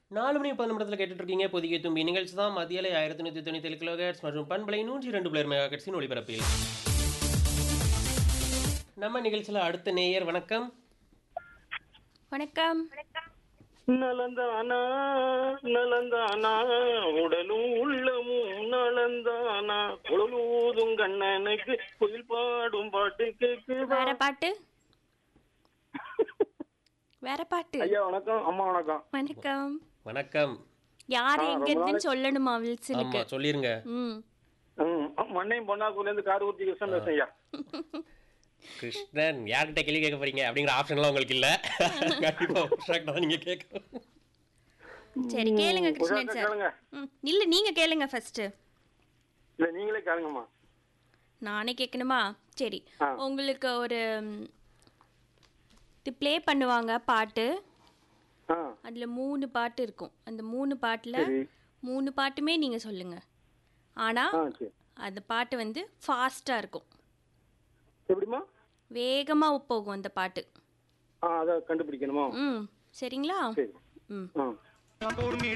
நாலு மணி முப்பது நிமிடத்தில் கேட்டுட்டு இருக்கீங்க பொதிகை தும்பி நிகழ்ச்சி தான் மத்தியலை ஆயிரத்தி நூற்றி தொண்ணூற்றி ஏழு கிலோஹெட்ஸ் மற்றும் பண்பலை நூற்றி ரெண்டு பிளேர் மெகா ஹெட்ஸின் ஒளிபரப்பில் நம்ம நிகழ்ச்சியில் அடுத்த நேயர் வணக்கம் வணக்கம் நலந்தானா நலந்தானா உடலும் உள்ளமும் நலந்தானா குழலூதும் கண்ணனுக்கு குயில் பாடும் பாட்டு கேக்குதா வேற பாட்டு வேற பாட்டு ஐயா வணக்கம் அம்மா வணக்கம் வணக்கம் வணக்கம் யார் எங்க இருந்துன்னு சொல்லணுமா வில்சனுக்கு ஆமாம் சொல்லிருங்க ம் ம், மண்ணையும் பொன்னாக்கூர்ல இருந்து கார் ஊர்த்தி கிருஷ்ணன் பேசுறேன் ஐயா கிருஷ்ணன் யார்கிட்ட கேள்வி கேட்க போறீங்க அப்படிங்கிற ஆப்ஷன்லாம் உங்களுக்கு இல்லை கண்டிப்பாக உஷாக்கு தான் நீங்கள் கேட்கணும் சரி கேளுங்க கிருஷ்ணன் உஷாக்கா சார் கேளுங்க ம் இல்ல நீங்க கேளுங்க ஃபர்ஸ்ட் இல்ல நீங்களே கேளுங்கம்மா நானே கேட்கணுமா சரி ஆ. உங்களுக்கு ஒரு ம், இது ப்ளே பண்ணுவாங்க பாட்டு ஆ அதுல மூணு பாட்டு இருக்கும் அந்த மூணு பாட்டுல சரி மூணு பாட்டுமே நீங்க சொல்லுங்க ஆனா ஆ சரி அந்த பாட்டு வந்து ஃபாஸ்டா இருக்கும் எப்படிம்மா வேகமா போகும் அந்த பாட்டு ஆ அதை கண்டுபிடிக்கணுமா ம் சரிங்களா சரி ம் ஆ